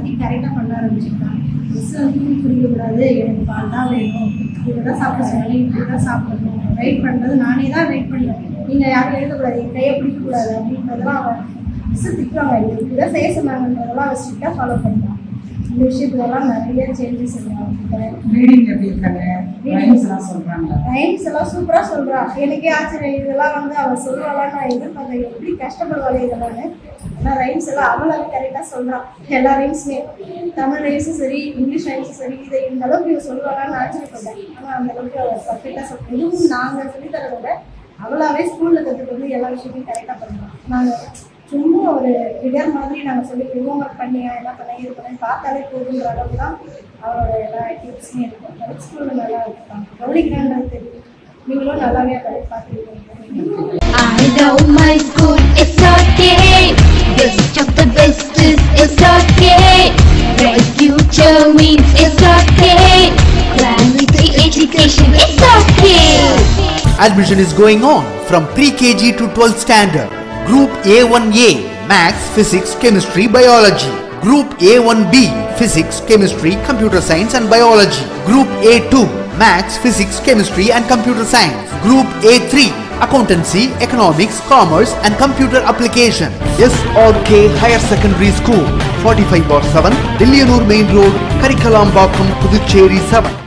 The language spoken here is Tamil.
எல்லாத்தையும் கரெக்டாக பண்ண ஆரம்பிச்சுட்டான் மிஸ் வந்து புரியக்கூடாது எனக்கு பால் தான் வேணும் இப்படி தான் சாப்பிட சொன்னாங்க இப்படி தான் சாப்பிடணும் வெயிட் பண்ணுறது நானே தான் வெயிட் பண்ணுவேன் நீங்கள் யாரும் எழுதக்கூடாது என் கையை பிடிக்கக்கூடாது அப்படின்றதெல்லாம் அவன் மிஸ் திட்டுவாங்க இது இப்படி தான் செய்ய சொன்னாங்கன்றதெல்லாம் அவன் ஸ்ட்ரிக்டாக ஃபாலோ பண்ணுறான் இந்த விஷயத்துலலாம் நிறைய சேஞ்சஸ் இருக்காங்க ரீடிங் எப்படி இருக்காங்க ரைம்ஸ் எல்லாம் சொல்றாங்க ரைம்ஸ் எல்லாம் சூப்பரா சொல்றா எனக்கே ஆச்சரியம் இதெல்லாம் வந்து அவ சொல்றாளா நான் எதிர்பார்த்தேன் எப்படி கஷ்டப்படுவாளே இதெல்லாம் ஆனால் ரைம்ஸ் எல்லாம் அவளாவே கரெக்டாக சொல்றான் எல்லா ரைம்ஸுமே தமிழ் ரைம்ஸும் சரி இங்கிலீஷ் ரைம்ஸும் சரி இதை இந்த அளவுக்கு இவ சொல்லுவாளான்னு ஆச்சரியப்பட்டேன் ஆனால் அந்த அளவுக்கு அவள் பர்ஃபெக்டாக சொல்றேன் இதுவும் நாங்கள் சொல்லி தரதை விட அவளாவே ஸ்கூலில் கற்றுட்டு வந்து எல்லா விஷயத்தையும் கரெக்டாக பண்ணுறோம் நாங்கள் சும்மா ஒரு விடர் மாதிரி நாங்கள் சொல்லி ஹோம் ஒர்க் பண்ணியா என்ன பண்ண இது பண்ணி பார்த்தாலே போதுன்ற அளவுக்கு தான் அவளோட எல்லா ஆக்டிவிட்டிஸுமே இருக்கும் ஸ்கூலில் நல்லா இருக்காங்க கவனிக்கிறான்றது தெரியும் நீங்களும் நல்லாவே அதை பார்த்துருக்கீங்க I know my school is okay. Best of the best is it's okay. Bright future means it's okay. Quality education is okay. Admission is going on from pre-KG to 12th standard. Group A1A Maths, Physics, Chemistry, Biology. Group A1B Physics, Chemistry, Computer Science and Biology. Group A2 Maths, Physics, Chemistry and Computer Science. Group A3 Accountancy, Economics, Commerce and Computer Application. SRK Higher Secondary School 45 bar 7 Dillianur Main Road, Karikalambakkam, Puducherry 7.